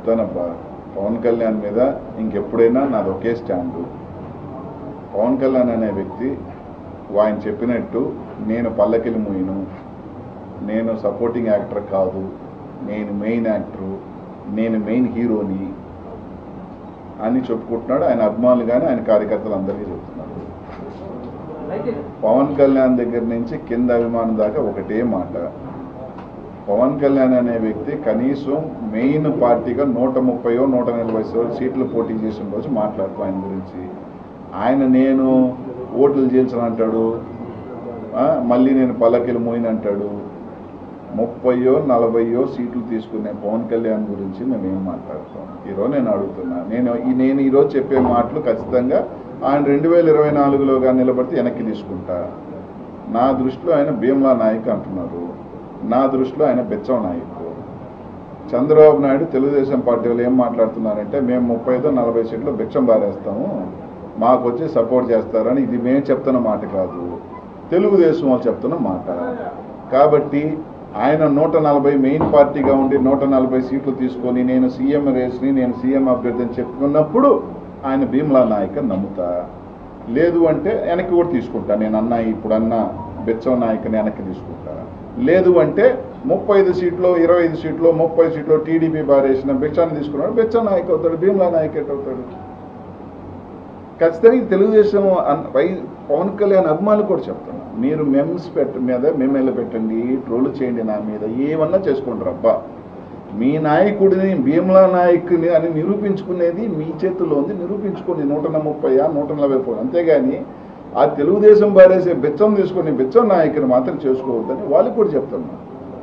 చెప్తానబ్బా పవన్ కళ్యాణ్ మీద ఇంకెప్పుడైనా నాది ఒకే స్టాండు పవన్ కళ్యాణ్ అనే వ్యక్తి ఆయన చెప్పినట్టు నేను పల్లకిలి మూయను నేను సపోర్టింగ్ యాక్టర్ కాదు నేను మెయిన్ యాక్టరు నేను మెయిన్ హీరోని అని చెప్పుకుంటున్నాడు ఆయన అభిమానులు కానీ ఆయన కార్యకర్తలు అందరికీ చెప్తున్నాడు పవన్ కళ్యాణ్ దగ్గర నుంచి కింద అభిమానం దాకా ఒకటే మాట పవన్ కళ్యాణ్ అనే వ్యక్తి కనీసం మెయిన్ పార్టీగా నూట ముప్పయో నూట నలభై సీట్లు పోటీ చేసిన రోజు మాట్లాడుతూ ఆయన గురించి ఆయన నేను ఓట్లు చేల్చిన అంటాడు ఆ, మళ్ళీ నేను పల్లకిలు మోయిన అంటాడు ముప్పయో నలభైయో సీట్లు తీసుకునే పవన్ కళ్యాణ్ గురించి మేము ఏం మాట్లాడతాం ఈరోజు నేను అడుగుతున్నా నేను ఈ- నేను ఈరోజు చెప్పే మాటలు ఖచ్చితంగా ఆయన రెండు వేల ఇరవై నాలుగులోగా నిలబడితే వెనక్కి తీసుకుంటా నా దృష్టిలో ఆయన భీమ్లా నాయక్ అంటున్నారు నా దృష్టిలో ఆయన బెచ్చం నాయక్ చంద్రబాబు నాయుడు తెలుగుదేశం పార్టీ వాళ్ళు ఏం మాట్లాడుతున్నారంటే మేము ముప్పై ఐదో నలభై సీట్లు భిక్షం బారేస్తాము మాకు వచ్చి సపోర్ట్ చేస్తారని ఇది మేము చెప్తున్న మాట కాదు తెలుగుదేశం వాళ్ళు చెప్తున్న మాట కాబట్టి ఆయన నూట నలభై మెయిన్ పార్టీగా ఉండి నూట నలభై సీట్లు తీసుకొని నేను సీఎం రేస్ని నేను సీఎం అభ్యర్థి అని చెప్పుకున్నప్పుడు ఆయన భీమ్లా నాయక్ అని నమ్ముతా లేదు అంటే వెనక్కి కూడా తీసుకుంటా నేను అన్న ఇప్పుడు అన్న బెచ్చం నాయకుని వెనక్కి తీసుకుంటా లేదు అంటే ముప్పై ఐదు సీట్లు ఇరవై ఐదు సీట్లు ముప్పై సీట్లు టీడీపీ బారేసిన బెచ్చాన్ని తీసుకున్నాడు బెచ్చం నాయక్ అవుతాడు భీమ్లా నాయక్ ఎట్ అవుతాడు ఖచ్చితంగా ఈ తెలుగుదేశం అన్- వై పవన్ కళ్యాణ్ అభిమానులు కూడా చెప్తున్నా మీరు మెమ్స్ పెట్ట మీద మెమెల్ పెట్టండి ట్రోల్ చేయండి నా మీద ఏమన్నా చేసుకుంటారు అబ్బా మీ నాయకుడిని భీమ్లా నాయకుని అని నిరూపించుకునేది మీ చేతుల్లో ఉంది నిరూపించుకోండి నూట ముప్పై నూట నలభై పోయి అంతేగాని ఆ తెలుగుదేశం బారేసే బెచ్చం తీసుకొని బెచ్చం నాయకుని మాత్రం చేసుకోవద్దని వాళ్ళకి కూడా చెప్తున్నా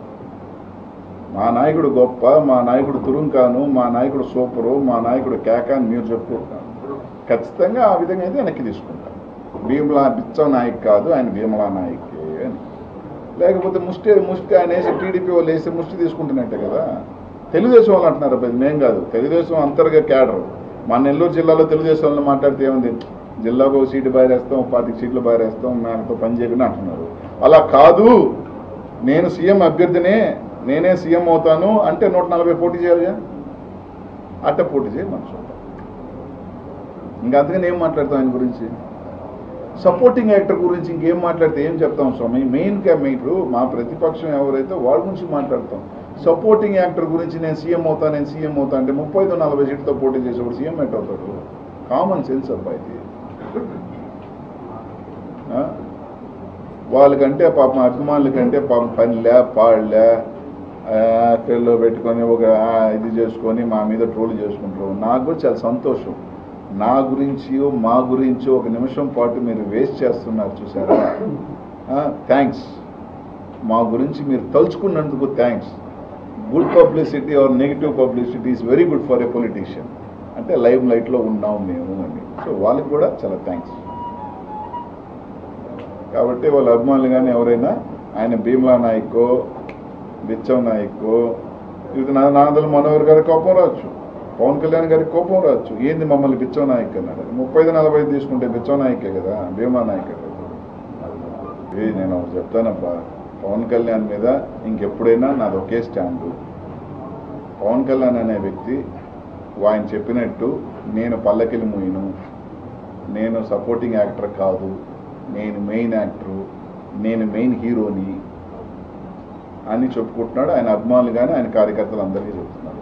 మా నాయకుడు గొప్ప మా నాయకుడు తురుంకాను మా నాయకుడు సూపరు మా నాయకుడు కేక అని మీరు చెప్పుకుంటున్నారు ఖచ్చితంగా ఆ విధంగా అయితే వెనక్కి తీసుకుంటాం భీమలా బిచ్చం నాయక్ కాదు ఆయన భీమలా నాయక్ అని లేకపోతే ముష్టి ముష్టి ఆయన వేసి టీడీపీ వాళ్ళు వేసి ముష్టి తీసుకుంటున్నట్టే కదా తెలుగుదేశం వాళ్ళు అంటున్నారు అబ్బాయి మేం కాదు తెలుగుదేశం అంతర్గత క్యాడర్ మా నెల్లూరు జిల్లాలో తెలుగుదేశం వాళ్ళు మాట్లాడితే ఏముంది జిల్లాకు ఒక సీటు బారేస్తాం ఒక పాతిక సీట్లు బారేస్తాం మేనతో పని చేయకుండా అంటున్నారు అలా కాదు నేను సీఎం అభ్యర్థినే నేనే సీఎం అవుతాను అంటే నూట నలభై పోటీ చేయాలిగా అట్ట పోటీ చేయి మనుషులు ఇంకా అంతకని ఏం మాట్లాడతాం ఆయన గురించి సపోర్టింగ్ యాక్టర్ గురించి ఇంకేం మాట్లాడితే ఏం చెప్తాం స్వామి మెయిన్ క్యామేటర్ మా ప్రతిపక్షం ఎవరైతే వాళ్ళ గురించి మాట్లాడతాం సపోర్టింగ్ యాక్టర్ గురించి నేను సీఎం అవుతా నేను సీఎం అవుతా అంటే ముప్పై ఐదు నలభై సీట్తో పోటీ చేసేవాడు సీఎం ఎట్ అవుతాడు కామన్ సెన్స్ అబ్బాయిది ఆ? వాళ్ళకంటే పాపం అభిమానులకంటే పాపం పనిలే పాడలే పిల్లలు పెట్టుకొని ఒక ఆ, ఇది చేసుకొని మా మీద ట్రోల్ చేసుకుంటారు నాకు కూడా చాలా సంతోషం నా గురించి మా గురించి ఒక నిమిషం పాటు మీరు వేస్ట్ చేస్తున్నారు చూసారా థ్యాంక్స్ మా గురించి మీరు తలుచుకున్నందుకు thanks good publicity or negative publicity is very good for a politician అంటే లైవ్ లైట్లో ఉన్నాం మేము అని సో వాళ్ళకి కూడా చాలా థ్యాంక్స్ కాబట్టి వాళ్ళ అభిమానులు కానీ ఎవరైనా ఆయన భీమ్లా నాయక్కో బిచ్చం నాయక్కో ఇది నా నాదల మనోహర్ గారి కోపం రావచ్చు పవన్ కళ్యాణ్ గారికి కోపం రావచ్చు ఏంది మమ్మల్ని బిచ్చం నాయక్ అన్నాడు ముప్పై ఐదు నలభై ఐదు తీసుకుంటే బిచ్చం నాయకే కదా భీమా నాయక్ కదా ఇది నేను ఒకటి చెప్తానబ్బా పవన్ కళ్యాణ్ మీద ఇంకెప్పుడైనా నాది ఒకే స్టాండు పవన్ కళ్యాణ్ అనే వ్యక్తి ఆయన చెప్పినట్టు నేను పల్లకిలి మూయను నేను సపోర్టింగ్ యాక్టర్ కాదు నేను మెయిన్ యాక్టరు నేను మెయిన్ హీరోని అని చెప్పుకుంటున్నాడు ఆయన అభిమానులు కానీ ఆయన కార్యకర్తలు అందరికీ చెప్తున్నాడు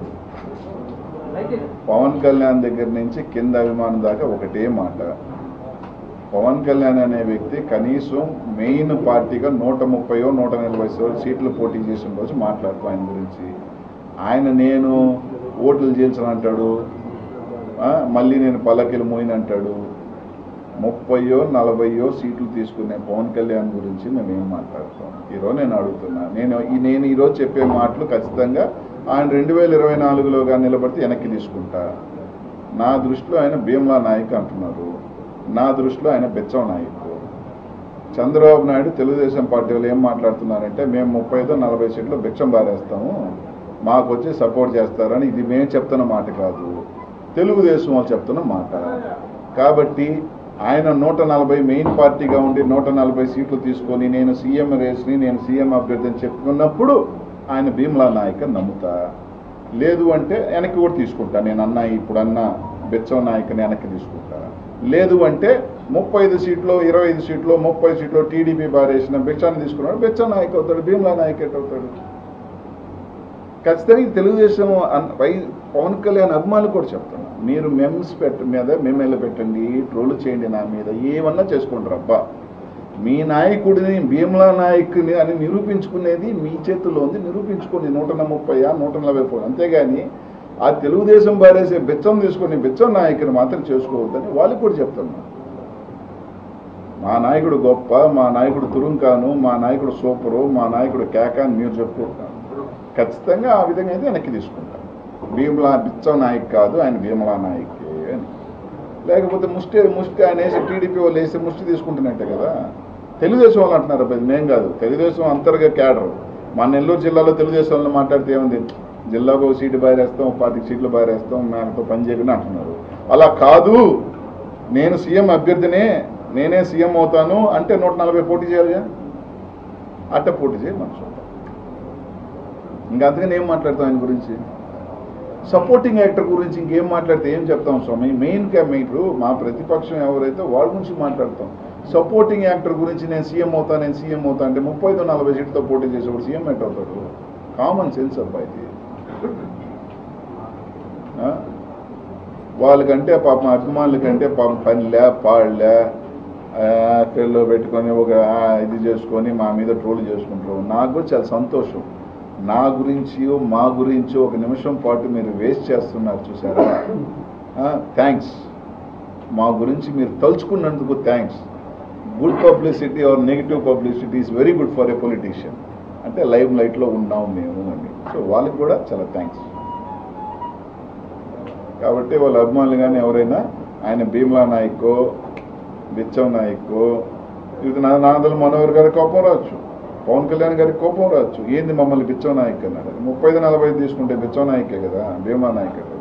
పవన్ కళ్యాణ్ దగ్గర నుంచి కింద అభిమానం దాకా ఒకటే మాట పవన్ కళ్యాణ్ అనే వ్యక్తి కనీసం మెయిన్ పార్టీగా నూట ముప్పయో నూట నలభై సీట్లు పోటీ చేసిన రోజు మాట్లాడుతూ ఆయన గురించి ఆయన నేను ఓట్లు చేల్చిన అంటాడు ఆ, మళ్ళీ నేను పల్లకిలు మోయిన అంటాడు ముప్పయో నలభైయో సీట్లు తీసుకునే పవన్ కళ్యాణ్ గురించి మేము ఏం మాట్లాడతాం ఈరోజు నేను అడుగుతున్నా నేను ఈ- నేను ఈరోజు చెప్పే మాటలు ఖచ్చితంగా ఆయన రెండు వేల ఇరవై నాలుగులోగా నిలబడితే వెనక్కి తీసుకుంటా నా దృష్టిలో ఆయన భీమ్లా నాయక్ అంటున్నారు నా దృష్టిలో ఆయన బెచ్చం నాయక్ చంద్రబాబు నాయుడు తెలుగుదేశం పార్టీ వాళ్ళు ఏం మాట్లాడుతున్నారంటే మేము ముప్పై ఐదో నలభై సీట్లు భిక్షం బారేస్తాము మాకు వచ్చి సపోర్ట్ చేస్తారని ఇది మేము చెప్తున్న మాట కాదు తెలుగుదేశం వాళ్ళు చెప్తున్న మాట కాబట్టి ఆయన నూట నలభై మెయిన్ పార్టీగా ఉండి నూట నలభై సీట్లు తీసుకొని నేను సీఎం రేస్ని నేను సీఎం అభ్యర్థి అని చెప్పుకున్నప్పుడు ఆయన భీమ్లా నాయక్ అని నమ్ముతా లేదు అంటే వెనక్కి కూడా తీసుకుంటా నేను అన్న ఇప్పుడు అన్న బెచ్చం నాయకుని వెనక్కి తీసుకుంటా లేదు అంటే ముప్పై ఐదు సీట్లో ఇరవై ఐదు సీట్లో ముప్పై సీట్లో టీడీపీ బారేసిన బెచ్చాన్ని తీసుకున్నాడు బెచ్చం నాయక్ అవుతాడు భీమ్లా నాయక్ ఎట్ అవుతాడు ఖచ్చితంగా ఈ తెలుగుదేశం అన్- వై పవన్ కళ్యాణ్ అభిమానులు కూడా చెప్తున్నా మీరు మెమ్స్ పెట్ట మీద మెమెల్ పెట్టండి ట్రోల్ చేయండి నా మీద ఏమన్నా చేసుకోండి రబ్బా మీ నాయకుడిని భీమ్లా నాయకుని అని నిరూపించుకునేది మీ చేతుల్లో ఉంది నిరూపించుకోండి నూట ముప్పై నూట నలభై ఫోర్ అంతేగాని ఆ తెలుగుదేశం బారేసే బెచ్చం తీసుకొని బెచ్చం నాయకుని మాత్రం చేసుకోవద్దని వాళ్ళకి కూడా చెప్తున్నా మా నాయకుడు గొప్ప మా నాయకుడు తురుంకాను మా నాయకుడు సూపరు మా నాయకుడు కేక అని మీరు చెప్పుకుంటాను ఖచ్చితంగా ఆ విధంగా అయితే వెనక్కి తీసుకుంటాను భీమలా బిచ్చం నాయక్ కాదు ఆయన భీమలా నాయక్ అని లేకపోతే ముష్టి ముష్టి ఆయన వేసి టీడీపీ వాళ్ళు వేసి ముష్టి తీసుకుంటున్నట్టే కదా తెలుగుదేశం వాళ్ళు అంటున్నారు అబ్బాయి మేం కాదు తెలుగుదేశం అంతర్గత క్యాడర్ మా నెల్లూరు జిల్లాలో తెలుగుదేశం వాళ్ళు మాట్లాడితే ఏముంది జిల్లాకు ఒక సీటు బారేస్తాం ఒక పాతిక సీట్లు బారేస్తాం మేనతో పని చేయకుండా అంటున్నారు అలా కాదు నేను సీఎం అభ్యర్థినే నేనే సీఎం అవుతాను అంటే నూట నలభై పోటీ చేయాలిగా అట్ట పోటీ చేయి మనం చూద్దాం ఇంకా అంతకని ఏం మాట్లాడతాం ఆయన గురించి సపోర్టింగ్ యాక్టర్ గురించి ఇంకేం మాట్లాడితే ఏం చెప్తాం స్వామి మెయిన్ మీరు మా ప్రతిపక్షం ఎవరైతే వాళ్ళ గురించి మాట్లాడతాం సపోర్టింగ్ యాక్టర్ గురించి నేను సీఎం అవుతా నేను సీఎం అవుతా అంటే ముప్పై ఐదు నలభై సీట్తో పోటీ చేసేవాడు సీఎం ఎట్ అవుతాడు కామన్ సెన్స్ అబ్బాయిది ఆ? వాళ్ళకంటే పాపం అభిమానులకంటే పాపం పనిలే పాడలే పెళ్ళిలో పెట్టుకొని ఒక ఆ, ఇది చేసుకొని మా మీద ట్రోల్ చేసుకుంటారు నాకు కూడా చాలా సంతోషం నా గురించి మా గురించి ఒక నిమిషం పాటు మీరు వేస్ట్ చేస్తున్నారు చూసారా థ్యాంక్స్ మా గురించి మీరు తలుచుకున్నందుకు thanks good publicity or negative publicity is very good for a politician అంటే లైవ్ లైట్లో ఉన్నాం మేము అని సో వాళ్ళకి కూడా చాలా థ్యాంక్స్ కాబట్టి వాళ్ళ అభిమానులు కానీ ఎవరైనా ఆయన భీమ్లా నాయక్కో బిచ్చం నాయక్కో ఇది నా నాదల మనోహర్ గారి కోపం రావచ్చు పవన్ కళ్యాణ్ గారికి కోపం రావచ్చు ఏంది మమ్మల్ని బిచ్చం నాయక్ అన్నాడు ముప్పై ఐదు నలభై ఐదు తీసుకుంటే బిచ్చం నాయకే కదా భీమా నాయక్ కదా